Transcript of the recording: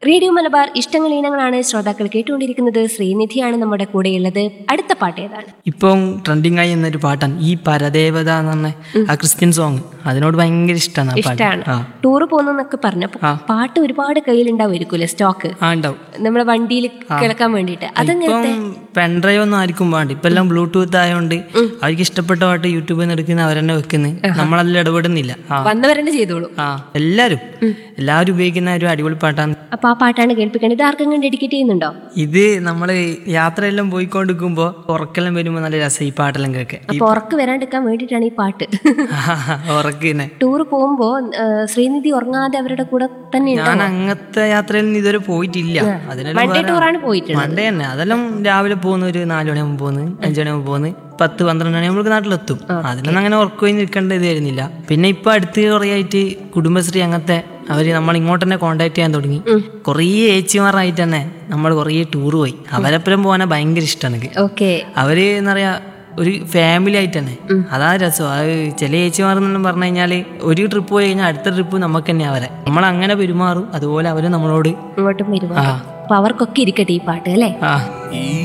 Radio Malabar ഇഷ്ടങ്ങൾ ഇനങ്ങളാണ് ശ്രോതാക്കൾ കേട്ടുകൊണ്ടിരിക്കുന്നത് ശ്രീനിധിയാണ് നമ്മുടെ കൂടെയുള്ളത് അടുത്ത പാട്ട് ഏതാണ് ഇപ്പം ട്രെൻഡിങ് ആയി എന്നൊരു പാട്ടാണ് ഈ പരദേവത എന്ന് പറഞ്ഞ ആ ക്രിസ്ത്യൻ സോങ് അതിനോട് ഭയങ്കര ഇഷ്ടമാണ് ആ പാട്ട് ഇഷ്ടമാണ് ആ ടൂറ് പോകുന്നൊക്കെ പറഞ്ഞപ്പോ ആ. പാട്ട് ഒരുപാട് കയ്യിലുണ്ടാവുമായിരിക്കുമല്ലേ സ്റ്റോക്ക് ആ ഉണ്ടാവും നമ്മളെ വണ്ടിയിൽ കിളക്കാൻ വേണ്ടിയിട്ട് അതെങ്ങനത്തെ ഇപ്പം പെൻഡ്രൈവ് ഒന്നും ആർക്കും വേണ്ട ഇപ്പൊ എല്ലാം ബ്ലൂടൂത്ത് ആയതുകൊണ്ട് അവർക്ക് ഇഷ്ടപ്പെട്ട പാട്ട് യൂട്യൂബിൽ നിന്ന് എടുക്കുന്ന അവരെന്നെ വെക്കുന്നത് നമ്മളതിൽ ഇടപെടുന്നില്ല ആ വന്നവരെന്നെ ചെയ്തോളൂ ആ എല്ലാരും എല്ലാവരും ഉപയോഗിക്കുന്ന ഒരു അടിപൊളി പാട്ടാണ് അപ്പൊ ആ പാട്ടാണ് കേൾപ്പിക്കേണ്ടത് ഇത് ആർക്കെങ്കിലും ഡെഡിക്കേറ്റ് ചെയ്യുന്നുണ്ടോ ഇത് നമ്മള് യാത്രയെല്ലാം പോയിക്കൊണ്ടിരിക്കുമ്പോ ഉറക്കെല്ലാം വരുമ്പോ നല്ല രസം ഈ പാട്ടെല്ലാം കേൾക്കാൻ അപ്പൊ ഉറക്ക് വരാണ്ടിരിക്കാൻ വേണ്ടിയിട്ടാണ് ഈ പാട്ട് ഉറക്കിനെ ടൂർ പോകുമ്പോ ആ, ശ്രീനിധി ഉറങ്ങാതെ അവരുടെ കൂടെ തന്നെ ഞാൻ അങ്ങനത്തെ യാത്രയിൽ ഇതുവരെ പോയിട്ടില്ല അതിനെല്ലാം വൺ ഡേ വേറെ- ടൂറാണ് പോയിട്ടുള്ളത് മണ്ടേ തന്നെ അതെല്ലാം രാവിലെ പോകുന്ന ഒരു നാല് മണിയാകുമ്പോൾ പോകുന്നു അഞ്ചു മണിയാകുമ്പോൾ പോകുന്നു പത്ത് പന്ത്രണ്ട് മണി നമ്മൾക്ക് നാട്ടിലെത്തും അതിനൊന്നും അങ്ങനെ ഉറക്കമായി നിൽക്കേണ്ട ഇത് വരുന്നില്ല പിന്നെ ഇപ്പൊ അടുത്ത് കുറേ ആയിട്ട് കുടുംബശ്രീ അങ്ങനത്തെ അവര് നമ്മൾ ഇങ്ങോട്ട് തന്നെ കോണ്ടാക്ട് ചെയ്യാൻ തുടങ്ങി കുറേ ഏച്ചിമാരായിട്ട് തന്നെ നമ്മൾ കുറേ ടൂർ പോയി അവരെപ്പുറം പോകാൻ ഭയങ്കര ഇഷ്ടമാണ് എനിക്ക് ഓക്കെ അവര് എന്താ പറയാ ഒരു ഫാമിലി ആയിട്ട് തന്നെ അതാ രസം അത് ചില ചേച്ചിമാരെന്നെല്ലാം പറഞ്ഞു കഴിഞ്ഞാല് ഒരു ട്രിപ്പ് പോയി കഴിഞ്ഞാൽ അടുത്ത ട്രിപ്പ് നമുക്ക് തന്നെ അവരെ നമ്മൾ അങ്ങനെ പെരുമാറും അതുപോലെ അവര് നമ്മളോട് ഇങ്ങോട്ടും വരുമ്പോ ആ അപ്പൊ അവർക്കൊക്കെ ഇരിക്കട്ടെ ഈ പാട്ട് അല്ലേ ആ ഈ